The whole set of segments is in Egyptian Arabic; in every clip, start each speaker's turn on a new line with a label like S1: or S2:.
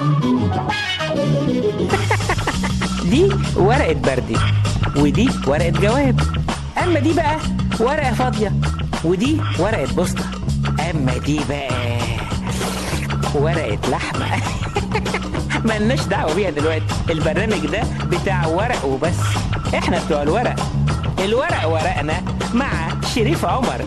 S1: دي ورقة بردي ودي ورقة جواب أما دي بقى ورقة فاضية ودي ورقة بوسطة أما دي بقى ورقة لحمة ملناش دعوة بيها دلوقتي البرنامج ده بتاع ورق وبس احنا بتوع الورق الورق ورقنا مع شريف عمر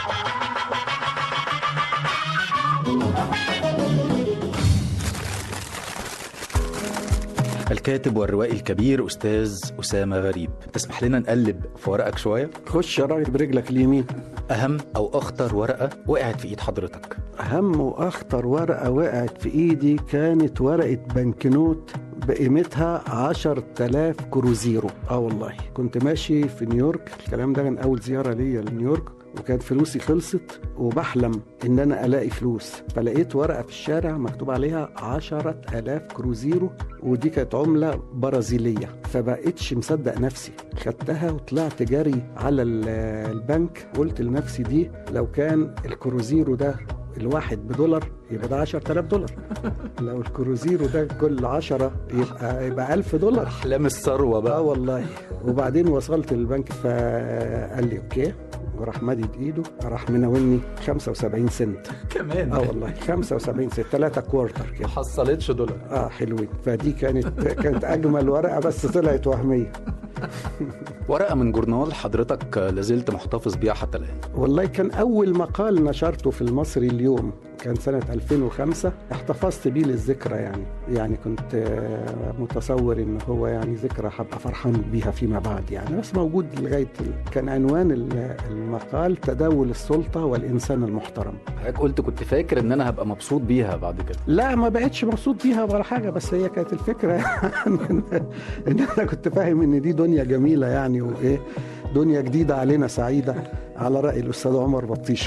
S2: الكاتب والروائي الكبير أستاذ أسامة غريب تسمح لنا نقلب في ورقك شوية
S3: خش يا راجل برجلك اليمين
S2: أهم أو أخطر ورقة وقعت في إيد حضرتك
S3: أهم وأخطر ورقة وقعت في إيدي كانت ورقة بنكنوت بقيمتها 10000 كروزيرو اه والله كنت ماشي في نيويورك الكلام ده كان أول زيارة ليا لنيويورك وكانت فلوسي خلصت وبحلم ان انا الاقي فلوس فلقيت ورقه في الشارع مكتوب عليها عشرة الاف كروزيرو ودي كانت عمله برازيليه فبقيتش مصدق نفسي خدتها وطلعت جري على ال- البنك قلت لنفسي دي لو كان الكروزيرو ده الواحد بدولار يبقى ده 10000 دولار لو الكروزيرو ده كل 10 يبقى يبقى 1000 دولار
S2: أحلام الثروة
S3: اه
S2: بقى
S3: والله وبعدين وصلت للبنك فقال لي اوكي وراح مدد ايده راح مناولني 75 سنت
S2: كمان
S3: اه والله 75 سنت 3 كوارتر كده
S2: حصلتش دولار
S3: اه حلوين فدي كانت كانت اجمل ورقه بس طلعت وهميه
S2: ورقة من جورنال حضرتك لازلت محتفظ بيها حتى الآن
S3: والله كان اول مقال نشرته في المصري اليوم كان سنة 2005 احتفظت بيه للذكرى يعني يعني كنت آه، متصور ان هو يعني ذكرى هبقى فرحان بيها فيما بعد يعني بس موجود لغاية ال- كان عنوان ال- المقال تداول السلطة والإنسان المحترم
S2: حضرتك قلت كنت فاكر إن أنا هبقى مبسوط بيها بعد كده
S3: لا ما بقتش مبسوط بيها ولا حاجة بس هي كانت الفكرة يعني ان إن انا كنت فاهم ان دي دنيا جميلة يعني وايه دنيا جديدة علينا سعيدة على رأي الأستاذ عمر بطيشة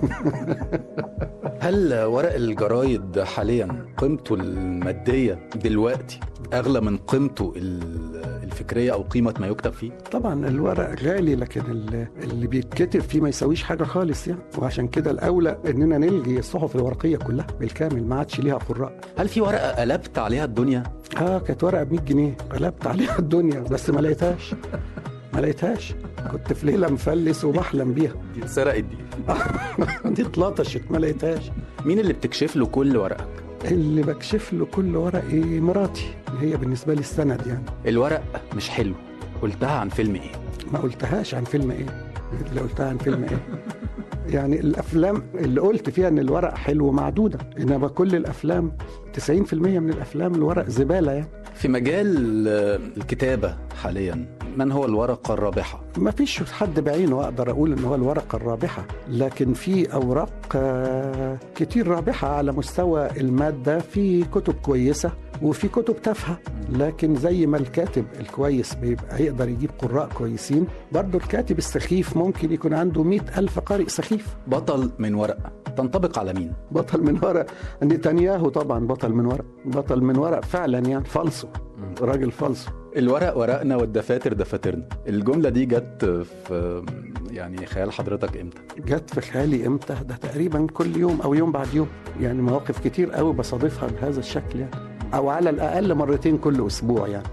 S2: هل ورق الجرايد حاليا قيمته المادية دلوقتي أغلى من قيمته ال- الفكرية أو قيمة ما يكتب فيه؟
S3: طبعا الورق غالي لكن ال- اللي بيتكتب فيه ما يساويش حاجة خالص يعني وعشان كده الأولى إننا نلغي الصحف الورقية كلها بالكامل ما عادش ليها قراء
S2: هل في ورقة قلبت عليها الدنيا؟
S3: اه كانت ورقة ب 100 جنيه قلبت عليها الدنيا بس ما لقيتهاش ما لقيتهاش كنت في ليلة مفلس وبحلم بيها
S2: دي اتسرقت دي
S3: دي اتلطشت ما لقيتهاش
S2: مين اللي بتكشف له كل ورقك؟
S3: اللي بكشف له كل ورقي مراتي هي بالنسبة لي السند يعني
S2: الورق مش حلو قلتها عن فيلم ايه؟
S3: ما قلتهاش عن فيلم ايه اللي قلتها عن فيلم ايه يعني الافلام اللي قلت فيها ان الورق حلو معدوده انما كل الافلام 90% من الافلام الورق زباله يعني
S2: في مجال آه، الكتابة حاليا من هو الورقة الرابحة؟
S3: ما فيش حد بعينه اقدر اقول ان هو الورقه الرابحه لكن في اوراق آه، كتير رابحه على مستوى الماده في كتب كويسه وفي كتب تافهه لكن زي ما الكاتب الكويس بيبقى يقدر يجيب قراء كويسين برضه الكاتب السخيف ممكن يكون عنده مئة ألف قارئ سخيف
S2: بطل من ورقة تنطبق على مين؟
S3: بطل من ورق نتنياهو طبعا بطل من ورق بطل من ورق فعلا يعني فالصو راجل فالصو
S2: الورق ورقنا والدفاتر دفاترنا الجملة دي جت في يعني خيال حضرتك امتى؟
S3: جت في خيالي امتى ده تقريبا كل يوم او يوم بعد يوم يعني مواقف كتير قوي بصادفها بهذا الشكل يعني او على الاقل مرتين كل اسبوع يعني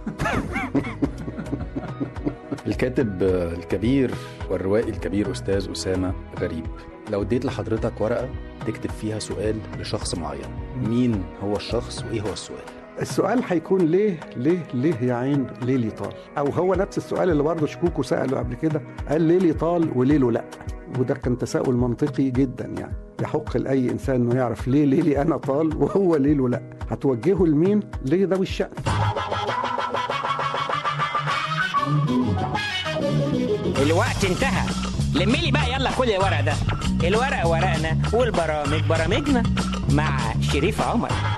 S2: الكاتب الكبير والروائي الكبير أستاذ أسامة غريب لو اديت لحضرتك ورقة تكتب فيها سؤال لشخص معين مين هو الشخص وإيه هو السؤال؟
S3: السؤال هيكون ليه ليه ليه يا عين ليلي طال او هو نفس السؤال اللي برضه شكوكو ساله قبل كده قال ليلي طال وليله لا وده كان تساؤل منطقي جدا يعني يحق لاي انسان انه يعرف ليه ليلي انا طال وهو ليله لا هتوجهه لمين ليه ذوي الشأن
S1: الوقت انتهى لميلي بقى يلا كل الورق ده الورق ورقنا والبرامج برامجنا مع شريف عمر